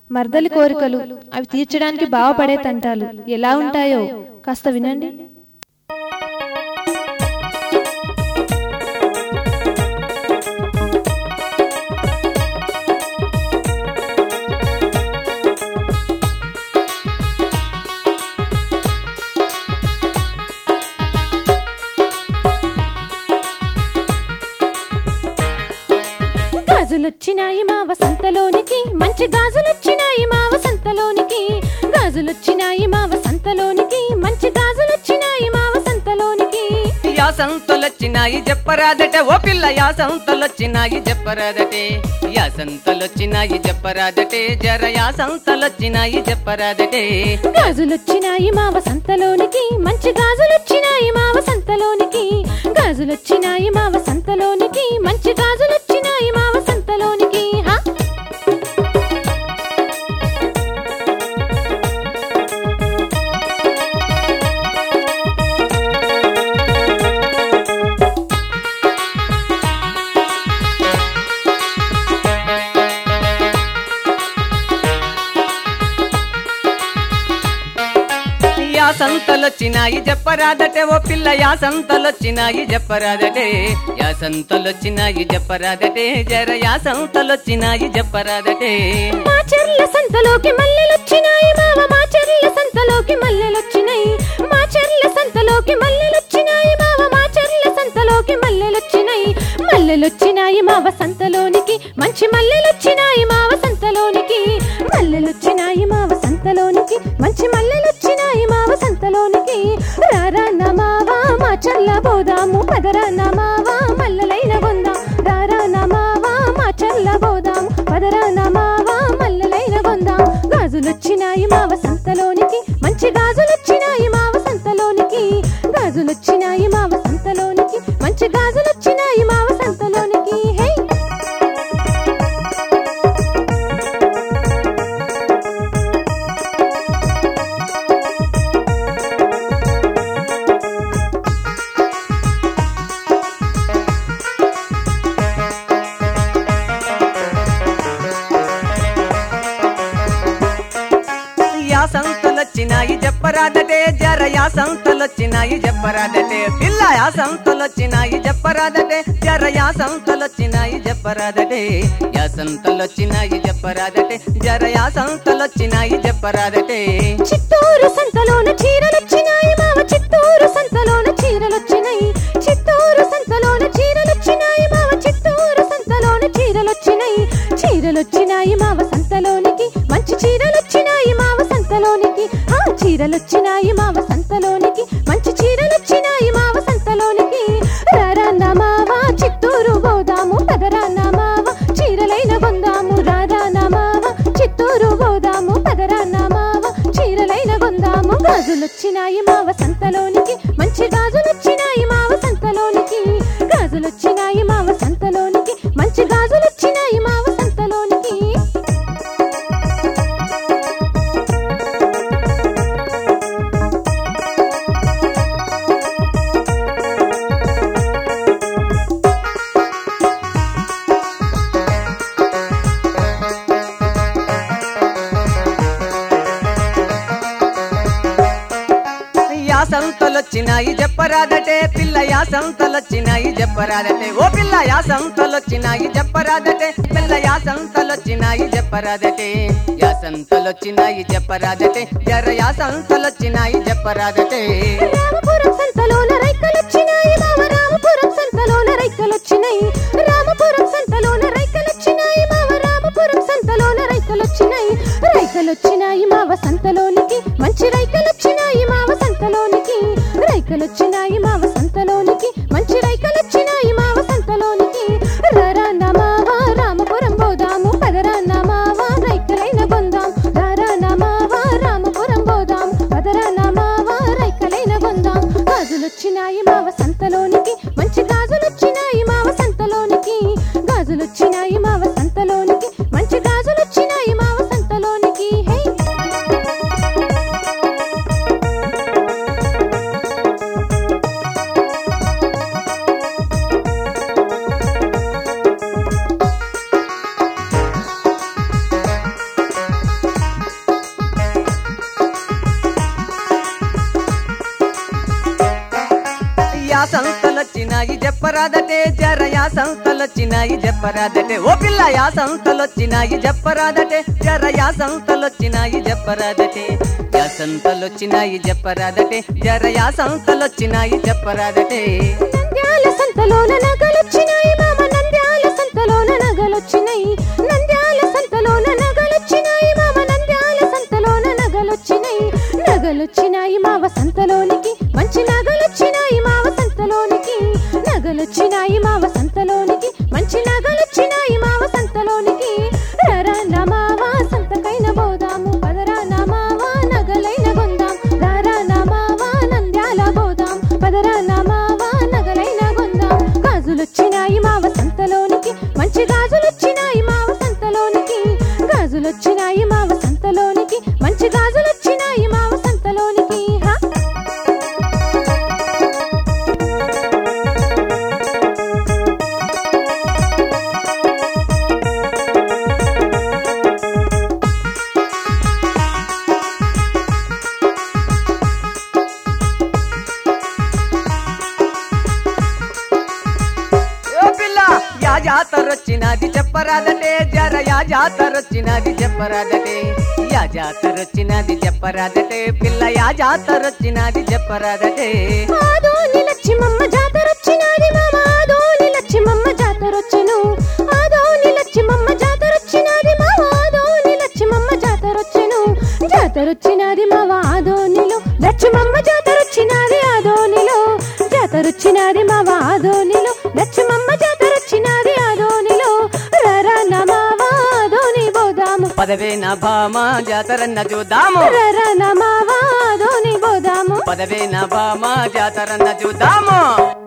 మర్దలి కోరికలు అవి తీర్చడానికి బావపడే తంటాలు ఎలా ఉంటాయో కాస్త వినండి గాజులొచ్చినాయి మా వసంతలోనికి మంచి గాజులొచ్చినాయి మా వసంతలోనికి గాజులొచ్చినాయి మా వసంతలోనికి మంచి గాజులొచ్చినాయి మా వసంతలోనికి యాసంతలొచ్చినాయి చెప్పరాదటే ఓ పిల్ల యాసంతలొచ్చినాయి చెప్పరాదటే యాసంతలొచ్చినాయి చెప్పరాదటే జర యాసంతలొచ్చినాయి చెప్పరాదటే గాజులొచ్చినాయి మా వసంతలోనికి మంచి గాజులొచ్చినాయి మా వసంతలోనికి గాజులొచ్చినాయి మా వసంతలోనికి మంచి గాజులొచ్చినాయి మా వసంతలోనికి హా యాసంతలొచ్చినాయి చెప్పరాదటే ఓ పిల్ల యాసంతలొచ్చినాయి చెప్పరాదటే యాసంతలొచ్చినాయి చెప్పరాదటే జర యాసంతలొచ్చినాయి చెప్పరాదటే మా చెర్ల సంతలోకి మల్లెలొచ్చినాయి మావ మా చెర్ల సంతలోకి మల్లెలొచ్చినాయి మా చెర్ల సంతలోకి మల్లెలొచ్చినాయి మావ మా చెర్ల సంతలోకి మల్లెలొచ్చినాయి మల్లెలొచ్చినాయి మావ సంతలోనికి మంచి మల్లెలొచ్చినాయి మావ సంతలోనికి మల్లెలొచ్చినాయి మావ సంతలోనికి మంచి మల్లెలొచ్చినాయి మావ సంతలోనికి రారా నమావా మా చల్ల బోదాము పదరా నమావా మల్లెలైన గొందాం రారా నమావా మా చల్ల బోదాము పదరా నమావా మల్లెలైన గొందాం గాజులొచ్చినాయి మా వసంతలోనికి మంచి గాజులొచ్చినాయి మా వసంతలోనికి గాజులొచ్చినాయి మా వసంతలోనికి మంచి గాజులొచ్చినాయి మా వసంతలోనికి హే యాసంతలొచ్చినాయి చెప్పరాదటే జర యాసంతలొచ్చినాయి చెప్పరాదటే పిల్ల యాసంతలొచ్చినాయి చెప్పరాదటే జర యాసంతలొచ్చినాయి చెప్పరాదటే యాసంతలొచ్చినాయి చెప్పరాదటే జర యాసంతలొచ్చినాయి చెప్పరాదటే చిత్తూరు సంతలోన చీరలొచ్చినాయి మావ చిత్తూరు సంతలోన చీరలొచ్చినాయి చిత్తూరు సంతలోన చీరలొచ్చినాయి మావ చిత్తూరు సంతలోన చీరలొచ్చినాయి చీరలొచ్చినాయి మావ సంతలోనికి మంచి చీరలొచ్చినాయి మావ సంతలోనికి ఆ చీరలొచ్చినాయి మావ సంతలోనికి మంచి చీరలొచ్చినాయి మావ సంతలోనికి రారాన్న మావ చిత్తూరు పోదాము పదరాన్న మావ చీరలైన కొందాము రారాన్న మావ చిత్తూరు పోదాము పదరాన్న మావ చీరలైన కొందాము గాజులొచ్చినాయి మావ సంతలోనికి మంచి గాజులొచ్చినాయి మావ సంతలోనికి గాజులొచ్చినాయి మావ సంతలోనికి మంచి గాజులొచ్చినాయి మావ సంతలోనికి యాసంతలొచ్చినాయి చెప్పరాదటే పిల్ల యాసంతలొచ్చినాయి చెప్పరాదటే ఓ పిల్ల యాసంతలొచ్చినాయి చెప్పరాదటే పిల్ల యాసంతలొచ్చినాయి చెప్పరాదటే యాసంతలొచ్చినాయి చెప్పరాదటే జర యాసంతలొచ్చినాయి చెప్పరాదటే రామపురం సంతలోన రైకలొచ్చినాయి మావ రామపురం సంతలోన రైకలొచ్చినాయి రామపురం సంతలోన రైకలొచ్చినాయి మావ రామపురం సంతలోన రైకలొచ్చినాయి రైకలొచ్చినాయి మావ సంతలోనికి మంచి రైకలొచ్చినాయి మావ సంతలోనికి రైకలొచ్చినాయి మావ సంతలోనికి మంచి రైకలొచ్చినాయి మావ సంతలోనికి రారా నమావ రామపురం పోదాము పదరా నమావ రైకలైన బొందాం రారా నమావ రామపురం పోదాం పదరా నమావ రైకలైన బొందాం గాజులొచ్చినాయి మావ సంతలోనికి మంచి గాజులొచ్చినాయి మావ సంతలోనికి గాజులొచ్చినాయి మావ సంతలోనికి మంచి గాజులొచ్చినాయి మావ సంతలోనికి హే చెప్పరాదటే జరయా సంస్థలొచ్చినాయి చెప్పరాదటే ఓ పిల్ల యా సంస్థలొచ్చినాయి చెప్పరాదటే జరయా సంస్థలొచ్చినాయి చెప్పరాదటే యా సంస్థలొచ్చినాయి చెప్పరాదటే జరయా సంస్థలొచ్చినాయి చెప్పరాదటే నంద్యాల సంతలోన నగలొచ్చినాయి మామ నంద్యాల సంతలోన నగలొచ్చినాయి నంద్యాల సంతలోన నగలొచ్చినాయి మామ నంద్యాల సంతలోన నగలొచ్చినాయి నగలొచ్చినాయి మావ సంతలోనికి మంచి నగలొచ్చినాయి మావ సంతలోనికి నగలొచ్చినాయి మావ సంతలోనికి మంచి నగలొచ్చినాయి మావ సంతలోనికి రరా నమావా సంతకైన బోదాము పదరా నమావా నగలైన గొందాం రారా నమావా నంద్యాల బోదాం పదరా నమావా నగలైన గొందాం గాజులొచ్చినాయి మావ సంతలోనికి మంచి గాజులొచ్చినాయి మావ సంతలోనికి గాజులొచ్చినాయి మావ సంతలోనికి మంచి గాజులొచ్చినాయి మావ సంతలోనికి హా ఓ పిల్ల యా జాతరొచ్చినది చెప్పరాదటే జర యా జాతరొచ్చినది చెప్పరాదటే యా జాతరొచ్చినది చెప్పరాదటే పిల్ల యా జాతరొచ్చినది చెప్పరాదటే ఆదోని లక్ష్మమ్మ జాతరొచ్చినాది మామ ఆదోని లక్ష్మమ్మ జాతరొచ్చెను ఆదోని లక్ష్మమ్మ జాతరొచ్చినాది మామ ఆదోని లక్ష్మమ్మ జాతరొచ్చెను జాతరొచ్చినాది మావ ఆదోనిలో లక్ష్మమ్మ జాతరొచ్చినాది ఆదోనిలో జాతరొచ్చినాది మావ ఆదోనిలో లక్ష్మమ్మ జాతరొచ్చినాది ఆదోనిలో రరా నమావ ఆదోని బోదాము పదవే నా భామ జాతరన్న చూద్దాము రరా నమావ ఆదోని బోదాము పదవే నా భామ జాతరన్న చూద్దాము